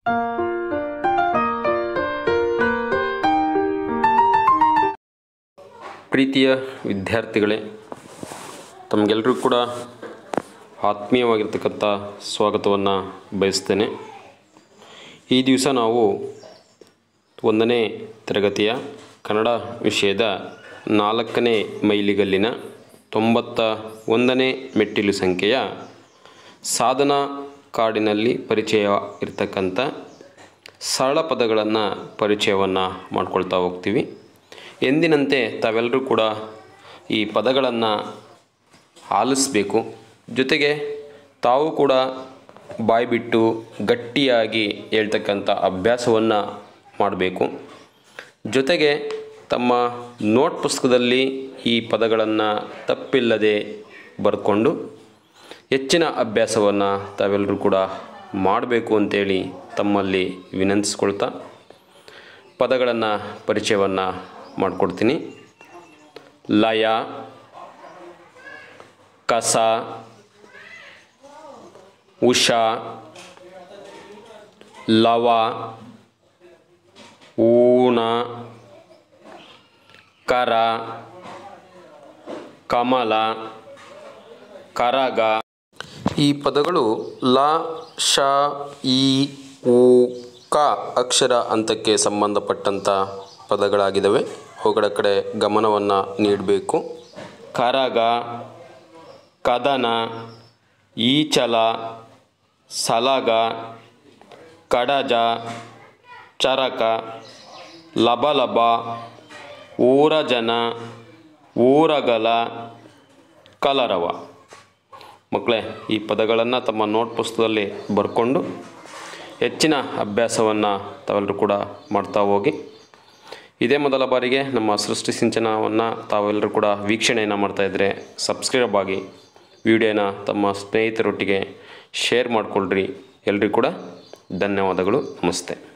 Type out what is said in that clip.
ಪ್ರೀತಿಯ ವಿದ್ಯಾರ್ಥಿಗಳೇ ತಮಗೆಲ್ಲರೂ ಕೂಡ ಆತ್ಮೀಯವಾಗಿರ್ತಕ್ಕಂಥ ಸ್ವಾಗತವನ್ನು ಬಯಸ್ತೇನೆ ಈ ದಿವಸ ನಾವು ಒಂದನೇ ತರಗತಿಯ ಕನ್ನಡ ವಿಷಯದ ನಾಲ್ಕನೇ ಮೈಲಿಗಲ್ಲಿನ ತೊಂಬತ್ತ ಒಂದನೇ ಮೆಟ್ಟಿಲು ಸಂಖ್ಯೆಯ ಸಾಧನ ಕಾರ್ಡಿನಲ್ಲಿ ಪರಿಚಯ ಇರತಕ್ಕಂಥ ಸರಳ ಪದಗಳನ್ನು ಪರಿಚಯವನ್ನು ಮಾಡ್ಕೊಳ್ತಾ ಹೋಗ್ತೀವಿ ಎಂದಿನಂತೆ ತಾವೆಲ್ಲರೂ ಕೂಡ ಈ ಪದಗಳನ್ನು ಆಲಿಸಬೇಕು ಜೊತೆಗೆ ತಾವು ಕೂಡ ಬಾಯ್ಬಿಟ್ಟು ಗಟ್ಟಿಯಾಗಿ ಹೇಳ್ತಕ್ಕಂಥ ಅಭ್ಯಾಸವನ್ನು ಮಾಡಬೇಕು ಜೊತೆಗೆ ತಮ್ಮ ನೋಟ್ ಪುಸ್ತಕದಲ್ಲಿ ಈ ಪದಗಳನ್ನು ತಪ್ಪಿಲ್ಲದೆ ಬರೆದುಕೊಂಡು ಹೆಚ್ಚಿನ ಅಭ್ಯಾಸವನ್ನು ತಾವೆಲ್ಲರೂ ಕೂಡ ಮಾಡಬೇಕು ಅಂತೇಳಿ ತಮ್ಮಲ್ಲಿ ವಿನಂತಿಸ್ಕೊಳ್ತಾ ಪದಗಳನ್ನು ಪರಿಚಯವನ್ನು ಮಾಡಿಕೊಡ್ತೀನಿ ಲಯ ಕಸ ಉಷಾ ಲವ ಊಣ ಕರ ಕಮಲ ಕರಗ ಈ ಪದಗಳು ಲ ಶ ಇ ಉ ಕ ಅಕ್ಷರ ಹಂತಕ್ಕೆ ಸಂಬಂಧಪಟ್ಟಂಥ ಪದಗಳಾಗಿದ್ದಾವೆ ಅವುಗಳ ಕಡೆ ಗಮನವನ್ನು ನೀಡಬೇಕು ಕರಗ ಕದನ ಈಚಲ ಸಲಗ ಕಡಜ ಚರಕ ಲಬಲಬ ಊರಜನ ಊರಗಲ ಕಲರವ ಮಕ್ಕಳೇ ಈ ಪದಗಳನ್ನು ತಮ್ಮ ನೋಟ್ ಪುಸ್ತಕದಲ್ಲಿ ಬರ್ಕೊಂಡು ಹೆಚ್ಚಿನ ಅಭ್ಯಾಸವನ್ನು ತಾವೆಲ್ಲರೂ ಕೂಡ ಮಾಡ್ತಾ ಹೋಗಿ ಇದೇ ಮೊದಲ ಬಾರಿಗೆ ನಮ್ಮ ಸೃಷ್ಟಿ ಸಿಂಚನವನ್ನು ತಾವೆಲ್ಲರೂ ಕೂಡ ವೀಕ್ಷಣೆಯನ್ನು ಮಾಡ್ತಾಯಿದ್ರೆ ಸಬ್ಸ್ಕ್ರೈಬ್ ಆಗಿ ವಿಡಿಯೋನ ತಮ್ಮ ಸ್ನೇಹಿತರೊಟ್ಟಿಗೆ ಶೇರ್ ಮಾಡಿಕೊಳ್ಳ್ರಿ ಎಲ್ರಿಗೂ ಕೂಡ ಧನ್ಯವಾದಗಳು ನಮಸ್ತೆ